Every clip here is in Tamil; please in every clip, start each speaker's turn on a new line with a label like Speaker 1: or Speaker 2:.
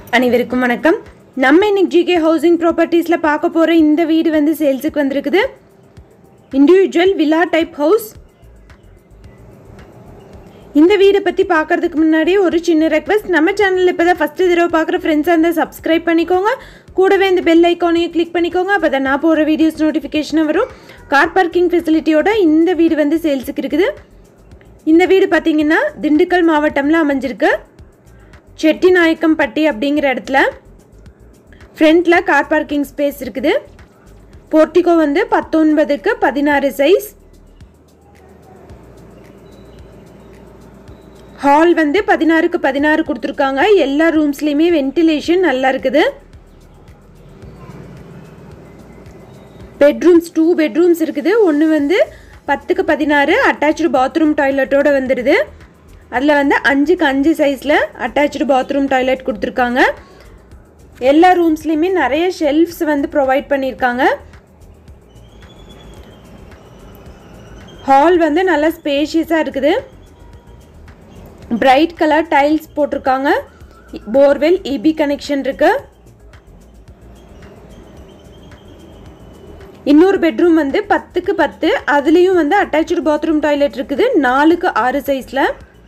Speaker 1: அனைவருக்கும் வணக்கம் நம்ம இன்னைக்கு ஜிகே ஹவுசிங் ப்ராப்பர்ட்டிஸில் பார்க்க போகிற இந்த வீடு வந்து சேல்ஸுக்கு வந்திருக்குது இண்டிவிஜுவல் வில்லா டைப் ஹவுஸ் இந்த வீடை பற்றி பார்க்கறதுக்கு முன்னாடி ஒரு சின்ன ரெக்வஸ்ட் நம்ம சேனலில் இப்போ தான் ஃபஸ்ட்டு தடவை பார்க்குற ஃப்ரெண்ட்ஸாக இருந்தால் சப்ஸ்கிரைப் பண்ணிக்கோங்க கூடவே இந்த பெல் ஐக்கானையும் கிளிக் பண்ணிக்கோங்க அப்போ தான் நான் போகிற வீடியோஸ் நோட்டிஃபிகேஷனாக வரும் கார் பார்க்கிங் ஃபெசிலிட்டியோட இந்த வீடு வந்து சேல்ஸுக்கு இருக்குது இந்த வீடு பார்த்தீங்கன்னா திண்டுக்கல் மாவட்டம்ல அமைஞ்சிருக்கு செட்டிநாயக்கம்பட்டி அப்படிங்கிற இடத்துல ஃப்ரண்ட்டில் கார் பார்க்கிங் ஸ்பேஸ் இருக்குது போர்ட்டிகோ வந்து பத்தொன்பதுக்கு பதினாறு சைஸ் ஹால் வந்து பதினாறுக்கு பதினாறு கொடுத்துருக்காங்க எல்லா ரூம்ஸ்லேயுமே வென்டிலேஷன் நல்லா இருக்குது பெட்ரூம்ஸ் டூ பெட்ரூம்ஸ் இருக்குது ஒன்று வந்து பத்துக்கு பதினாறு அட்டாச்சு பாத்ரூம் டாய்லெட்டோட வந்துடுது அதில் வந்து அஞ்சுக்கு அஞ்சு சைஸில் அட்டாச்சு பாத்ரூம் டாய்லெட் கொடுத்துருக்காங்க எல்லா ரூம்ஸ்லேயுமே நிறைய ஷெல்ஃப்ஸ் வந்து ப்ரொவைட் பண்ணியிருக்காங்க ஹால் வந்து நல்லா ஸ்பேஷியஸாக இருக்குது பிரைட் கலர் டைல்ஸ் போட்டிருக்காங்க போர்வெல் இபி கனெக்ஷன் இருக்கு இன்னொரு பெட்ரூம் வந்து பத்துக்கு பத்து அதுலேயும் வந்து அட்டாச்சு பாத்ரூம் டாய்லெட் இருக்குது நாலுக்கு ஆறு சைஸில்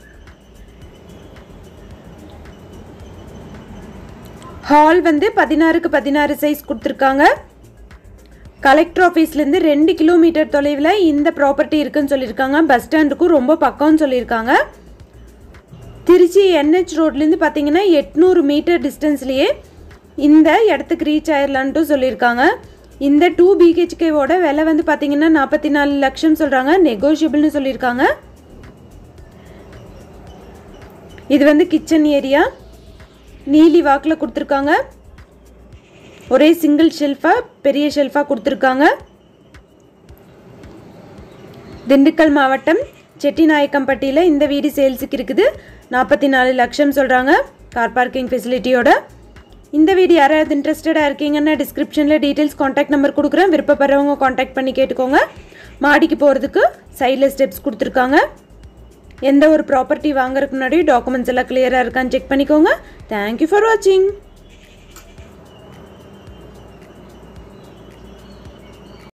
Speaker 1: ஹால் வந்து பதினாறுக்கு பதினாறு சைஸ் கொடுத்துருக்காங்க கலெக்டர் ஆஃபீஸ்லேருந்து ரெண்டு கிலோமீட்டர் தொலைவில் இந்த ப்ராப்பர்ட்டி இருக்குன்னு சொல்லியிருக்காங்க பஸ் ஸ்டாண்டுக்கும் ரொம்ப பக்கம்னு சொல்லியிருக்காங்க திருச்சி என்ஹெச் ரோட்லேருந்து பார்த்தீங்கன்னா எட்நூறு மீட்டர் டிஸ்டன்ஸ்லேயே இந்த இடத்துக்கு ரீச் ஆயிடலான்ட்டும் சொல்லியிருக்காங்க இந்த டூ பிஹெச்கேவோட விலை வந்து பார்த்தீங்கன்னா நாற்பத்தி நாலு லட்சம் சொல்கிறாங்க நெகோஷியபிள்னு சொல்லியிருக்காங்க இது வந்து கிச்சன் ஏரியா நீலி வாக்கில் கொடுத்துருக்காங்க ஒரே சிங்கிள் ஷெல்ஃபாக பெரிய ஷெல்ஃபாக கொடுத்துருக்காங்க திண்டுக்கல் மாவட்டம் செட்டிநாயக்கம்பட்டியில் இந்த வீடு சேல்ஸுக்கு இருக்குது நாற்பத்தி நாலு லட்சம் சொல்கிறாங்க கார் பார்க்கிங் ஃபெசிலிட்டியோட இந்த வீடு யாராவது இன்ட்ரெஸ்டடாக இருக்கீங்கன்னா டிஸ்கிரிப்ஷனில் டீட்டெயில்ஸ் காண்டாக்ட் நம்பர் கொடுக்குறேன் விருப்பப்படுறவங்க காண்டாக்ட் பண்ணி கேட்டுக்கோங்க மாடிக்கு போகிறதுக்கு சைடில் ஸ்டெப்ஸ் கொடுத்துருக்காங்க எந்த ஒரு ப்ராப்பர்ட்டி வாங்குறதுக்கு முன்னாடி டாக்குமெண்ட்ஸ் எல்லாம் கிளியராக இருக்கான்னு செக் பண்ணிக்கோங்க தேங்க்யூ ஃபார் வாட்சிங்